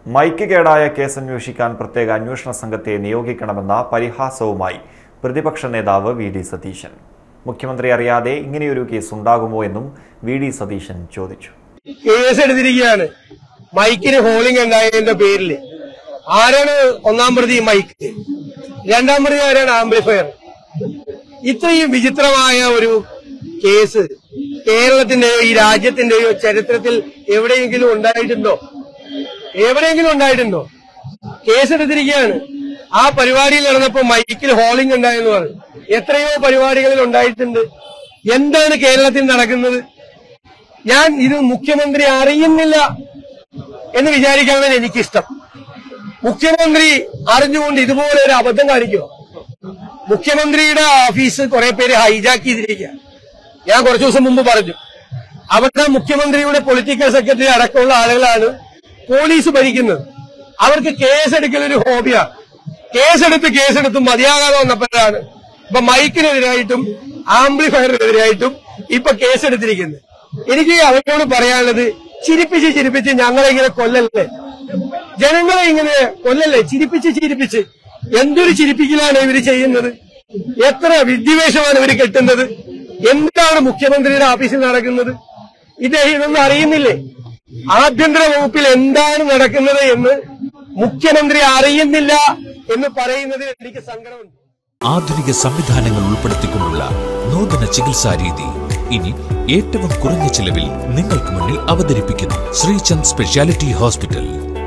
mic കേടായ case അന്വേഷിക്കാൻ പ്രത്യേക അന്വേഷണ സംഘത്തെ നിയോഗിക്കണമെന്ന പരിഹാസവുമായി പ്രതിപക്ഷ നേതാവ് വി ഡി സതീശൻ മുഖ്യമന്ത്രി അറിയാതെ ഇങ്ങനെയൊരു കേസ് ഉണ്ടാകുമോ എന്നും വി ഡി സതീശൻ ചോദിച്ചു കേസ് എടുത്തിരിക്കുകയാണ് മൈക്കിന് ഹോളിംഗ് ഉണ്ടായതിന്റെ പേരിൽ ആരാണ് ഒന്നാം പ്രതി മൈക്ക് രണ്ടാം പ്രതി ആരാണ് ആംപ്ലിഫയർ ഇത്രയും വിചിത്രമായ ഒരു കേസ് കേരളത്തിന്റെയോ ഈ രാജ്യത്തിന്റെയോ ചരിത്രത്തിൽ എവിടെയെങ്കിലും ഉണ്ടായിട്ടുണ്ടോ എവിടെയെങ്കിലും ഉണ്ടായിട്ടുണ്ടോ കേസ് എടുത്തിരിക്കുകയാണ് ആ പരിപാടിയിൽ നടന്നപ്പോ മൈക്കിൽ ഹോളിംഗ് ഉണ്ടായെന്ന് പറഞ്ഞു എത്രയോ പരിപാടികളിൽ ഉണ്ടായിട്ടുണ്ട് എന്താണ് കേരളത്തിൽ നടക്കുന്നത് ഞാൻ ഇത് മുഖ്യമന്ത്രി അറിയുന്നില്ല എന്ന് വിചാരിക്കാനാണ് എനിക്കിഷ്ടം മുഖ്യമന്ത്രി അറിഞ്ഞുകൊണ്ട് ഇതുപോലെ ഒരു അബദ്ധം കാണിക്കുമോ മുഖ്യമന്ത്രിയുടെ ഓഫീസ് കുറെ പേര് ഹൈജാക്ക് ചെയ്തിരിക്കുക ഞാൻ കുറച്ചു ദിവസം മുമ്പ് പറഞ്ഞു അവിടെ മുഖ്യമന്ത്രിയുടെ പൊളിറ്റിക്കൽ സെക്രട്ടറി അടക്കമുള്ള ആളുകളാണ് പോലീസ് ഭരിക്കുന്നത് അവർക്ക് കേസെടുക്കൽ ഒരു ഹോബിയാണ് കേസെടുത്ത് കേസെടുത്ത് മതിയാകാതെ വന്നപ്പോഴാണ് ഇപ്പൊ മൈക്കിനെതിരായിട്ടും ആംപ്ലിഫയറിനെതിരായിട്ടും ഇപ്പൊ കേസെടുത്തിരിക്കുന്നത് എനിക്ക് അവരോട് പറയാനുള്ളത് ചിരിപ്പിച്ച് ചിരിപ്പിച്ച് ഞങ്ങളെ ഇങ്ങനെ കൊല്ലല്ലേ ജനങ്ങളെ ഇങ്ങനെ കൊല്ലല്ലേ ചിരിപ്പിച്ച് ചിരിപ്പിച്ച് എന്തൊരു ചിരിപ്പിക്കലാണ് ഇവര് ചെയ്യുന്നത് എത്ര വിദ്വേഷമാണ് ഇവര് കെട്ടുന്നത് എന്താണ് മുഖ്യമന്ത്രിയുടെ ഓഫീസിൽ നടക്കുന്നത് ഇദ്ദേഹം ഇതൊന്നും അറിയുന്നില്ലേ ആഭ്യന്തര വകുപ്പിൽ എന്താണ് നടക്കുന്നത് എന്ന് മുഖ്യമന്ത്രി അറിയുന്നില്ല എന്ന് പറയുന്നതിൽ എനിക്ക് സങ്കടമുണ്ട് ആധുനിക സംവിധാനങ്ങൾ ഉൾപ്പെടുത്തിക്കൊണ്ടുള്ള നൂതന ചികിത്സാ രീതി ഇനി ഏറ്റവും കുറഞ്ഞ ചിലവിൽ നിങ്ങൾക്ക് മുന്നിൽ അവതരിപ്പിക്കുന്നു Sreechand speciality hospital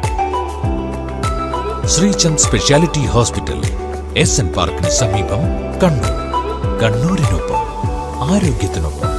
Sreechand speciality hospital S N പാർക്കിന് സമീപം കണ്ണൂർ കണ്ണൂരിനൊപ്പം ആരോഗ്യത്തിനൊപ്പം